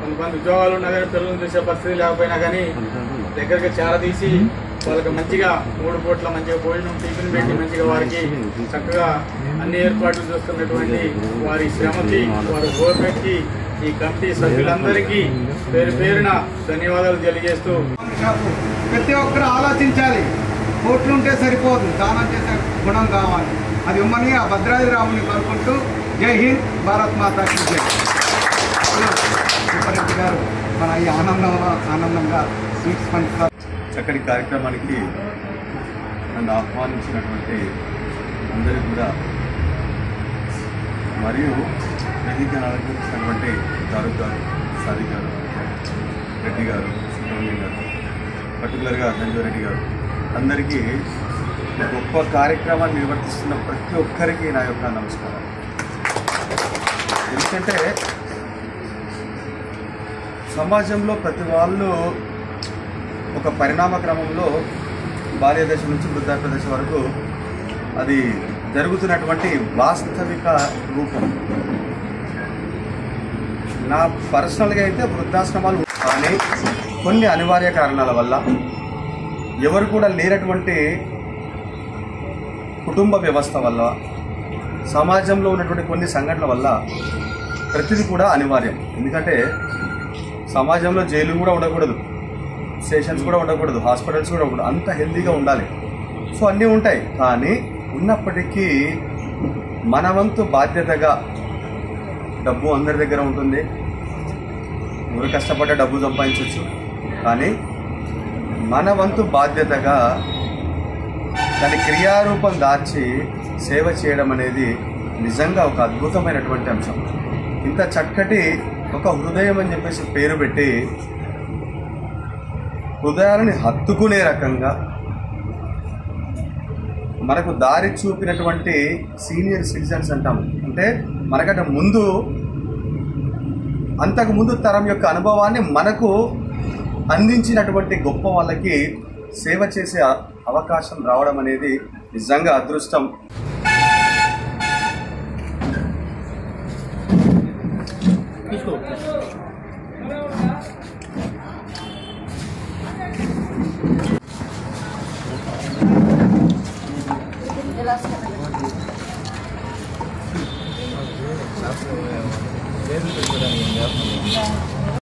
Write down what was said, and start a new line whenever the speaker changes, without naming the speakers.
కొంతమంది ఉద్యోగాలు ఉన్నా కానీ పిల్లల్ని చూసే పరిస్థితి లేకపోయినా కానీ దగ్గరికి చేరదీసి వాళ్ళకి మంచిగా మూడు పూట్ల మంచిగా భోజనం టిఫిన్ పెట్టి మంచిగా వారికి చక్కగా అన్ని ఏర్పాట్లు చేస్తున్నటువంటి వారి శ్రమకి వారి ఓపికకి ఈ కమిటీ సభ్యులందరికీ పేరు పేరున ధన్యవాదాలు తెలియజేస్తూ
షాపు ప్రతి ఒక్కరు ఆలోచించాలి కోట్లు ఉంటే సరిపోదు దానం చేసే గుణం కావాలి అది ఇమ్మని ఆ భద్రాద్రి రాముని కోరుకుంటూ జై హింద్ భారత్ మాతా కీ జై సూపరెడ్డి గారు మన ఈ ఆనందంలో ఆనందంగా స్వీట్స్ పంచుతారు
చక్కటి కార్యక్రమానికి నన్ను ఆహ్వానించినటువంటి అందరికీ కూడా మరియు వేదికను అలంకరించినటువంటి దారుక్ గారు సాది గారు రెడ్డి గారు సుబ్రహ్మణ్యం గారు పర్టికులర్గా సంజీవ్ గారు అందరికీ ఈ గొప్ప కార్యక్రమాన్ని నిర్వర్తిస్తున్న ప్రతి ఒక్కరికి నా యొక్క నమస్కారం ఎందుకంటే సమాజంలో ప్రతి వాళ్ళు ఒక పరిణామ క్రమంలో బాల్య దశ నుంచి వృద్ధాప్య దశ వరకు అది జరుగుతున్నటువంటి వాస్తవిక రూపం నా పర్సనల్గా అయితే వృద్ధాశ్రమాలు కానీ కొన్ని అనివార్య కారణాల వల్ల ఎవరు కూడా లేనటువంటి కుటుంబ వ్యవస్థ వల్ల సమాజంలో ఉన్నటువంటి కొన్ని సంఘటనల వల్ల ప్రతిదీ కూడా అనివార్యం ఎందుకంటే సమాజంలో జైలు కూడా ఉండకూడదు స్టేషన్స్ కూడా ఉండకూడదు హాస్పిటల్స్ కూడా ఉండకూడదు అంత హెల్తీగా ఉండాలి సో అన్నీ ఉంటాయి కానీ ఉన్నప్పటికీ మన వంతు బాధ్యతగా డబ్బు అందరి దగ్గర ఉంటుంది ఎవరు కష్టపడ్డ డబ్బు సంపాదించవచ్చు కానీ మన వంతు బాధ్యతగా దాని క్రియారూపం దాల్చి సేవ చేయడం అనేది నిజంగా ఒక అద్భుతమైనటువంటి అంశం ఇంత చక్కటి ఒక హృదయం అని చెప్పేసి పేరు పెట్టి హృదయాలని హత్తుకునే రకంగా మనకు దారి చూపినటువంటి సీనియర్ సిటిజన్స్ అంటాం అంటే మనకంటే ముందు అంతకు ముందు తరం యొక్క అనుభవాన్ని మనకు అందించినటువంటి గొప్ప వాళ్ళకి సేవ చేసే అ- అవకాశం రావడం అనేది నిజంగా అదృష్టం
తీసుకో